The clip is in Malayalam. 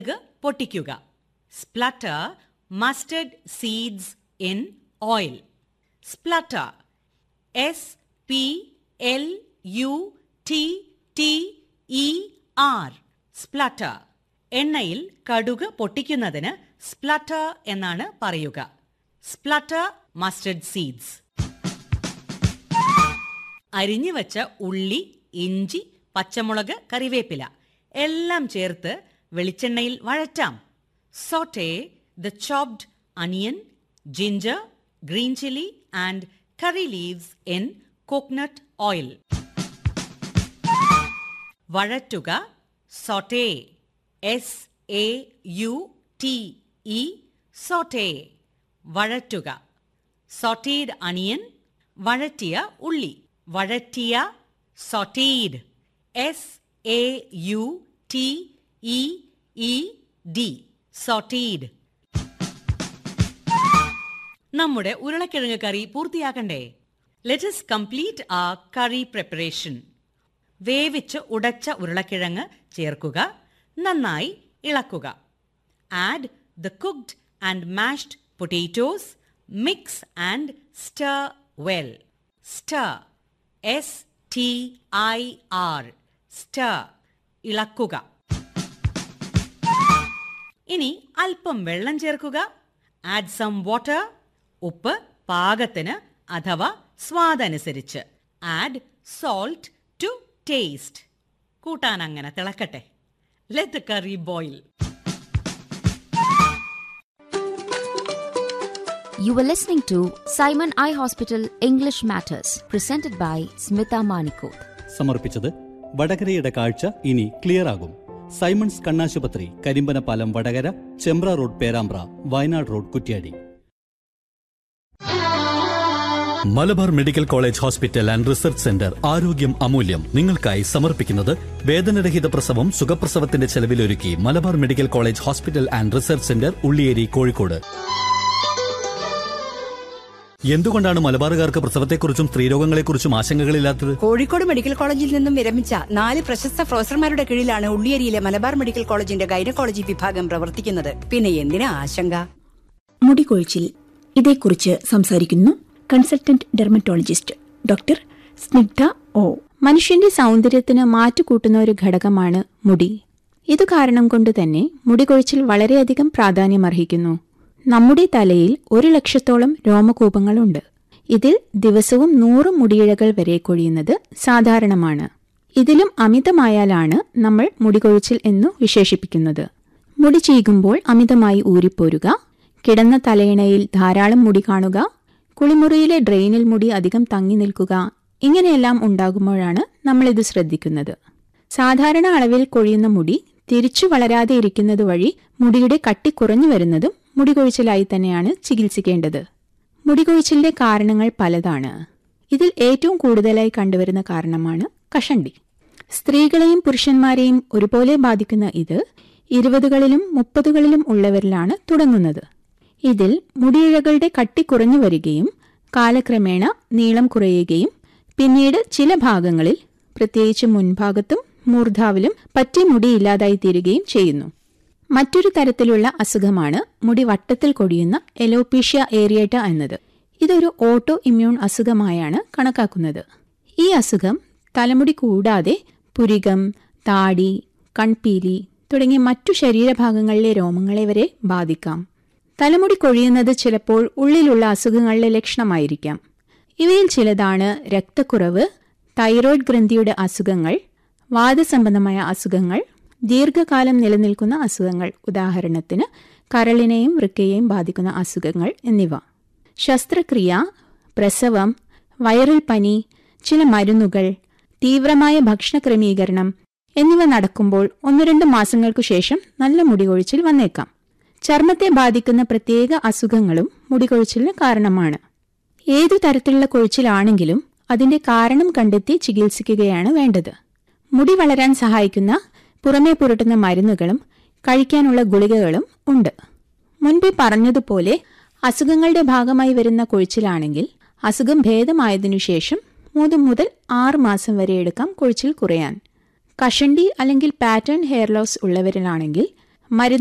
പൊട്ടിക്കുക splutter mustard seeds in oil splutter S P L U T T E R splutter എണ്ണയിൽ കടുക് പൊട്ടിക്കുന്നതിന് സ്പ്ലട്ടർ എന്നാണ് പറയുക സ്പ്ലട്ടർ മസ്റ്റർഡ് സീഡ്സ് അരിഞ്ഞു വെച്ച ഉള്ളി ഇഞ്ചി പച്ചമുളക് കറിവേപ്പില എല്ലാം ചേർത്ത് വെളിച്ചെണ്ണയിൽ വഴറ്റാം saute the chopped onion ginger green chilli and curry leaves in coconut oil വഴറ്റുക saute S A U T E saute വഴറ്റുക സോട്ടേഡ് അണിയൻ വഴറ്റിയ ഉള്ളി വഴറ്റിയ sauteed S A U T E E D sauteed നമ്മുടെ ഉരുളക്കിഴങ്ങ് കറി പൂർത്തിയാക്കണ്ടേ ലെറ്റസ് കംപ്ലീറ്റ് ആ കറി പ്രിപ്പറേഷൻ വേവിച്ച് ഉടച്ച ഉരുളക്കിഴങ്ങ് ചേർക്കുക നന്നായി ഇളക്കുക add the cooked and mashed potatoes mix and stir well stir S T I R stir ഇളക്കുക ഇനി അല്പം വെള്ളം ചേർക്കുക ആഡ് സം വാട്ടർ ഉപ്പ് പാകത്തിന് അഥവാ സ്വാദനുസരിച്ച് ആഡ് സോൾട്ട് ടു ടേസ്റ്റ് കൂട്ടാൻ അങ്ങനെ തിളക്കട്ടെ let curry boil You were listening to Simon Eye Hospital English Matters, presented by Smita Manikoth. സമർപ്പിച്ചത് വടകരയുടെ കാഴ്ച ഇനി ക്ലിയർ ആകും സൈമൺസ് കണ്ണാശുപത്രി Karimbanappalam Vadakara Chembra road Perambra Wayanad road Kuttiady Malabar medical college hospital and research centre ആരോഗ്യം അമൂല്യം നിങ്ങൾക്കായി സമർപ്പിക്കുന്നത് വേദനരഹിത പ്രസവം സുഖപ്രസവത്തിന്റെ ചെലവിലൊരുക്കി Malabar medical college hospital and research centre Ulliyeri Kozhikode എന്തുകൊണ്ടാണ് മലബാറുകാർക്ക് പ്രസവത്തെക്കുറിച്ചും സ്ത്രീരോഗങ്ങളെക്കുറിച്ചും ആശങ്കകളില്ലാത്തത് കോഴിക്കോട് മെഡിക്കൽ കോളേജിൽ നിന്നും വിരമിച്ച നാല് പ്രശസ്ത പ്രൊഫസർമാരുടെ കീഴിലാണ് ഉള്ളിയേരിയിലെ മലബാർ മെഡിക്കൽ കോളേജിന്റെ ഗൈനക്കോളജി വിഭാഗം പ്രവർത്തിക്കുന്നത് പിന്നെ എന്തിനാ ആശങ്ക മുടികൊഴിച്ചിൽ ഇതേക്കുറിച്ച് സംസാരിക്കുന്നു consultant dermatologist doctor Snigdha O മനുഷ്യന്റെ സൗന്ദര്യത്തിന് മാറ്റുകൂട്ടുന്ന ഒരു ഘടകമാണ് മുടി ഇതു കാരണം കൊണ്ട് തന്നെ മുടികൊഴിച്ചിൽ വളരെയധികം പ്രാധാന്യമർഹിക്കുന്നു നമ്മുടെ തലയിൽ ഒരു ലക്ഷത്തോളം രോമകൂപങ്ങളുണ്ട് ഇതിൽ ദിവസവും നൂറ് മുടിയിഴകൾ വരെ കൊഴിയുന്നത് സാധാരണമാണ് ഇതിലും അമിതമായാലാണ് നമ്മൾ മുടികൊഴിച്ചിൽ എന്നു വിശേഷിപ്പിക്കുന്നത് മുടി ചീകുമ്പോൾ അമിതമായി ഊരിപ്പോരുക കിടന്ന തലയിണയിൽ ധാരാളം മുടി കാണുക കുളിമുറിയിലെ ഡ്രെയിനിൽ മുടി അധികം തങ്ങി നിൽക്കുക ഇങ്ങനെയെല്ലാം ഉണ്ടാകുമ്പോഴാണ് നമ്മളിത് ശ്രദ്ധിക്കുന്നത് സാധാരണ അളവിൽ കൊഴിയുന്ന മുടി തിരിച്ചു വളരാതെ ഇരിക്കുന്നത് വഴി മുടിയുടെ കട്ടി കുറഞ്ഞു വരുന്നതും മുടികൊഴിച്ചിലായി തന്നെയാണ് ചികിത്സിക്കേണ്ടത് മുടികൊഴിച്ചിലിന്റെ കാരണങ്ങൾ പലതാണ് ഇതിൽ ഏറ്റവും കൂടുതലായി കണ്ടുവരുന്ന കാരണമാണ് കഷണ്ടി സ്ത്രീകളെയും പുരുഷന്മാരെയും ഒരുപോലെ ബാധിക്കുന്ന ഇത് ഇരുപതുകളിലും മുപ്പതുകളിലും ഉള്ളവരിലാണ് തുടങ്ങുന്നത് ഇതിൽ മുടിയിഴകളുടെ കട്ടി കുറഞ്ഞു വരികയും കാലക്രമേണ നീളം കുറയുകയും പിന്നീട് ചില ഭാഗങ്ങളിൽ പ്രത്യേകിച്ച് മുൻഭാഗത്തും മൂർധാവിലും പറ്റി മുടി ഇല്ലാതായി തീരുകയും ചെയ്യുന്നു മറ്റൊരു തരത്തിലുള്ള അസുഖമാണ് മുടി വട്ടത്തിൽ കൊടിയുന്ന എലോപീഷ്യ ഏരിയേറ്റ എന്നത് ഇതൊരു ഓട്ടോ ഇമ്മ്യൂൺ അസുഖമായാണ് കണക്കാക്കുന്നത് ഈ അസുഖം തലമുടി കൂടാതെ പുരികം താടി കൺപീലി തുടങ്ങിയ മറ്റു ശരീരഭാഗങ്ങളിലെ രോമങ്ങളെ വരെ ബാധിക്കാം തലമുടി കൊഴിയുന്നത് ചിലപ്പോൾ ഉള്ളിലുള്ള അസുഖങ്ങളുടെ ലക്ഷണമായിരിക്കാം ഇവയിൽ ചിലതാണ് രക്തക്കുറവ് തൈറോയ്ഡ് ഗ്രന്ഥിയുടെ അസുഖങ്ങൾ വാദസംബന്ധമായ അസുഖങ്ങൾ ദീർഘകാലം നിലനിൽക്കുന്ന അസുഖങ്ങൾ ഉദാഹരണത്തിന് കരളിനെയും വൃക്കയെയും ബാധിക്കുന്ന അസുഖങ്ങൾ എന്നിവ ശസ്ത്രക്രിയ പ്രസവം വൈറൽ പനി ചില മരുന്നുകൾ തീവ്രമായ ഭക്ഷണ ക്രമീകരണം എന്നിവ നടക്കുമ്പോൾ ഒന്നു രണ്ട് മാസങ്ങൾക്കു ശേഷം നല്ല മുടികൊഴിച്ചിൽ വന്നേക്കാം ചർമ്മത്തെ ബാധിക്കുന്ന പ്രത്യേക അസുഖങ്ങളും മുടികൊഴിച്ചിലിന് കാരണമാണ് ഏതു തരത്തിലുള്ള കൊഴിച്ചിലാണെങ്കിലും അതിന്റെ കാരണം കണ്ടെത്തി ചികിത്സിക്കുകയാണ് വേണ്ടത് മുടി വളരാൻ സഹായിക്കുന്ന പുറമേ പുരട്ടുന്ന മരുന്നുകളും കഴിക്കാനുള്ള ഗുളികകളും ഉണ്ട് മുൻപേ പറഞ്ഞതുപോലെ അസുഖങ്ങളുടെ ഭാഗമായി വരുന്ന കൊഴിച്ചിലാണെങ്കിൽ അസുഖം ഭേദമായതിനു ശേഷം മൂന്ന് മുതൽ ആറ് മാസം വരെ എടുക്കാം കൊഴിച്ചിൽ കുറയാൻ കഷണ്ടി അല്ലെങ്കിൽ പാറ്റേൺ ഹെയർ ലോസ് ഉള്ളവരിലാണെങ്കിൽ മരുന്ന്